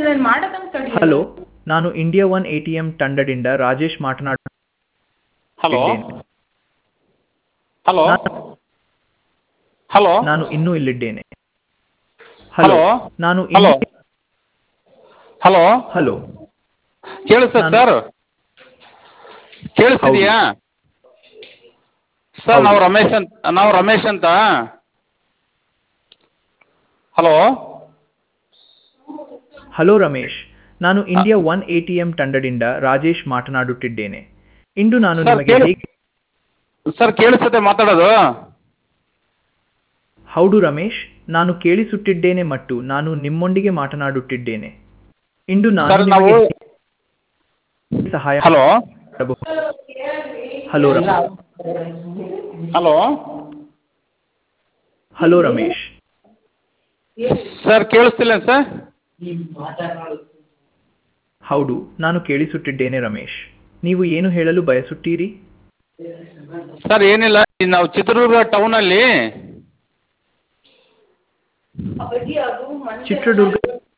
ನಾನು ಮಾಡದಂಗೆ ತಡಿ ಹಲೋ ನಾನು India one A T M ತಂಡದಿಂದ ರಾಜೇಶ್ ಮಾತನಾಡುತ್ತಿದ್ದೇನೆ ಹಲೋ ಹಲೋ ಹಲೋ ನಾನು ಇನ್ನೂ ಇಲ್ಲಿದ್ದೇನೆ ಹಲೋ ಹಲೋ ನಾನು ಹಲೋ ಇನ್ನೂ- ಹಲೋ ಹಲೋ ಕೇಳಿಸ್ತಾ ನಾನು- ಸರ್ ಕೇಳಿಸ್ತಿದೆಯಾ ಸರ್ ಹೌದು. ನಾವು ರಮೇಶ್ ಅಂತ ನಾವು ರಮೇಶ್ ಅಂತ ಹಲೋ ಹಲೋ ರಮೇಶ್ ನಾನು India one A T M ತಂಡದಿಂದ ರಾಜೇಶ್ ಮಾತನಾಡುತ್ತಿದ್ದೇನೆ ಇಂದು ನಾನು ಸರ್, ನಿಮಗೆ ಕೇಳಿ- ಹೇಗೆ ಸರ್ ಕೇಳಿಸ್ತದೆ ಮಾತಾಡೋದು ಹೌದು ರಮೇಶ್ ನಾನು ಕೇಳಿಸುತ್ತಿದ್ದೇನೆ ಮತ್ತು ನಾನು ನಿಮ್ಮೊಂದಿಗೆ ಮಾತನಾಡುತ್ತಿದ್ದೇನೆ ಇಂದು ನಾನು ಸರ್ ನಾವು ನಿಮಗೆ ಹೇಗೆ ಸಹಾಯ ಹಲೋ ಮಾಡಬಹುದು hello Ramesh hello hello Ramesh sir ಕೇಳಿಸ್ತಿಲ್ಲ ಸರ್ ಹೌದು ನಾನು ಕೇಳಿಸುತ್ತಿದ್ದೇನೆ ರಮೇಶ್ ನೀವು ಏನು ಹೇಳಲು ಬಯಸುತ್ತೀರಿ ಸರ್ ಏನಿಲ್ಲ ಈ ನಾವು ಚಿತ್ರದುರ್ಗ ಟೌನಲ್ಲಿ ಚಿತ್ರದುರ್ಗ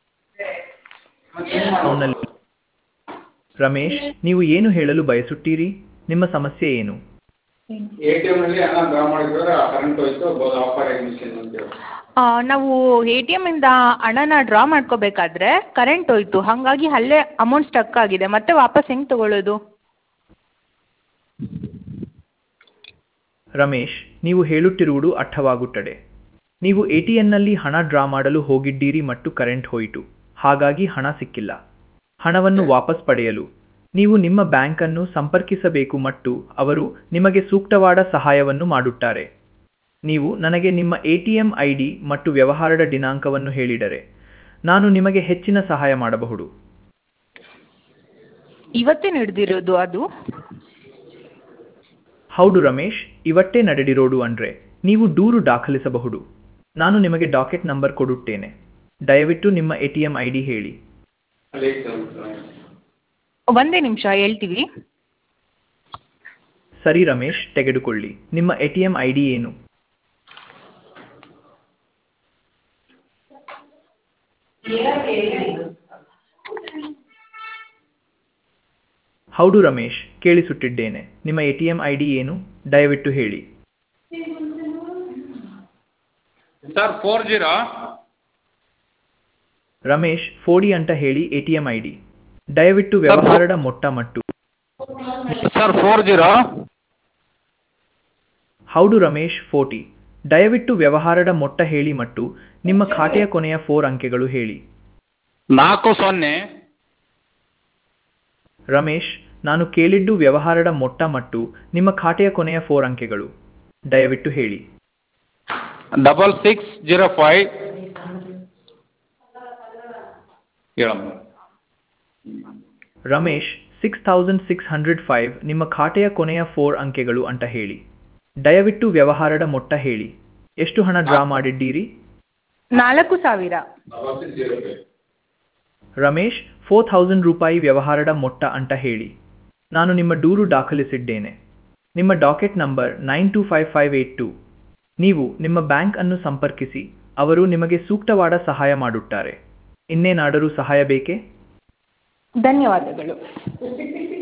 ಟೌನ್ನಲ್ಲಿ ರಮೇಶ್ ನೀವು ಏನು ಹೇಳಲು ಬಯಸುತ್ತೀರಿ ನಿಮ್ಮ ಸಮಸ್ಯೆ ಏನು ಎ ಟಿ ಎಮ್ನಲ್ಲಿ ಹಣ ಡ್ರಾ ಮಾಡಿದ್ರೆ ಕರೆಂಟ್ ಹೋಯ್ತು ಆಫರ್ ಮಿಷನ್ ಅಂತೇಳಿ ಆ, ನಾವು ಎ ಟಿ ಎಮ್ಮಿಂದ ಹಣನ ಡ್ರಾ ಮಾಡ್ಕೋಬೇಕಾದ್ರೆ ಕರೆಂಟ್ ಹೋಯ್ತು ಹಾಗಾಗಿ ಅಲ್ಲೇ ಅಮೌಂಟ್ ಸ್ಟಕ್ ಆಗಿದೆ ಮತ್ತೆ ವಾಪಸ್ ಹೆಂಗೆ ತಗೊಳ್ಳೋದು ರಮೇಶ್ ನೀವು ಹೇಳುತ್ತಿರುವುದು ಅರ್ಥವಾಗುತ್ತದೆ ನೀವು ಎ ಟಿ ಎನ್ನಲ್ಲಿ ಹಣ ಡ್ರಾ ಮಾಡಲು ಹೋಗಿದ್ದೀರಿ ಮತ್ತು ಕರೆಂಟ್ ಹೋಯಿತು ಹಾಗಾಗಿ ಹಣ ಸಿಕ್ಕಿಲ್ಲ ಹಣವನ್ನು ವಾಪಸ್ ಪಡೆಯಲು ನೀವು ನಿಮ್ಮ ಬ್ಯಾಂಕನ್ನು ಸಂಪರ್ಕಿಸಬೇಕು ಮತ್ತು ಅವರು ನಿಮಗೆ ಸೂಕ್ತವಾದ ಸಹಾಯವನ್ನು ಮಾಡುತ್ತಾರೆ ನೀವು ನನಗೆ ನಿಮ್ಮ A T M I D ಮತ್ತು ವ್ಯವಹಾರದ ದಿನಾಂಕವನ್ನು ಹೇಳಿದರೆ ನಾನು ನಿಮಗೆ ಹೆಚ್ಚಿನ ಸಹಾಯ ಮಾಡಬಹುದು ಇವತ್ತೇ ನಡೆದಿರೋದು ಅದು ಹೌದು ರಮೇಶ್ ಇವತ್ತೇ ನಡೆದಿರೋದು ಅಂದ್ರೆ ನೀವು ದೂರು ದಾಖಲಿಸಬಹುದು ನಾನು ನಿಮಗೆ ಡಾಕೆಟ್ ನಂಬರ್ ಕೊಡುತ್ತೇನೆ ದಯವಿಟ್ಟು ನಿಮ್ಮ A T M I D ಹೇಳಿ ಅಲ್ಲಿ ಐತೆ ಅಂತ. ಒಂದೇ ನಿಮಿಷ ಹೇಳ್ತೀವಿ ಸರಿ ರಮೇಶ್ ತೆಗೆದುಕೊಳ್ಳಿ ನಿಮ್ಮ A T M I D ಏನು ಹೌದು ರಮೇಶ್ ಕೇಳಿಸುತ್ತಿದ್ದೇನೆ ನಿಮ್ಮ A T M I D ಏನು ದಯವಿಟ್ಟು ಹೇಳಿ ಸರ್ ಫೋರ್ ಜೀರೋ ರಮೇಶ್ ಫೋಡಿ ಅಂತ ಹೇಳಿ A T M I D ದಯವಿಟ್ಟು ವ್ಯವಹಾರದ ಮೊಟ್ಟ ಮಟ್ಟು ಸರ್ ಫೋರ್ ಜೀರೋ ಹೌದು ರಮೇಶ್ ಫೋರ್ಟಿ ದಯವಿಟ್ಟು ವ್ಯವಹಾರದ ಮೊಟ್ಟ ಹೇಳಿ ಮತ್ತು ನಿಮ್ಮ ಖಾತೆಯ ಕೊನೆಯ ಫೋರ್ ಅಂಕೆಗಳು ಹೇಳಿ ನಾಲ್ಕು ಸೊನ್ನೆ ರಮೇಶ್ ನಾನು ಕೇಳಿದ್ದು ವ್ಯವಹಾರದ ಮೊಟ್ಟ ಮತ್ತು ನಿಮ್ಮ ಖಾತೆಯ ಕೊನೆಯ ಫೋರ್ ಅಂಕೆಗಳು ದಯವಿಟ್ಟು ಹೇಳಿ ಡಬಲ್ ಸಿಕ್ಸ್ ಜೀರೋ ಫೈವ್ ಹೇಳಮ್ಮ Ramesh six thousand six hundred five ನಿಮ್ಮ ಖಾತೆಯ ಕೊನೆಯ ಫೋರ್ ಅಂಕೆಗಳು ಅಂತ ಹೇಳಿ ದಯವಿಟ್ಟು ವ್ಯವಹಾರದ ಮೊಟ್ಟ ಹೇಳಿ ಎಷ್ಟು ಹಣ ಡ್ರಾ ಮಾಡಿದ್ದೀರಿ ನಾಲ್ಕು ಸಾವಿರ ನಲವತ್ತು zero five. Ramesh four thousand ರೂಪಾಯಿ ವ್ಯವಹಾರದ ಮೊಟ್ಟ ಅಂತ ಹೇಳಿ ನಾನು ನಿಮ್ಮ ದೂರು ದಾಖಲಿಸಿದ್ದೇನೆ ನಿಮ್ಮ docket number nine two five five eight two ನೀವು ನಿಮ್ಮ ಬ್ಯಾಂಕ್ ಅನ್ನು ಸಂಪರ್ಕಿಸಿ ಅವರು ನಿಮಗೆ ಸೂಕ್ತವಾದ ಸಹಾಯ ಮಾಡುತ್ತಾರೆ ಇನ್ನೇನಾದರೂ ಸಹಾಯ ಬೇಕೇ ಧನ್ಯವಾದಗಳು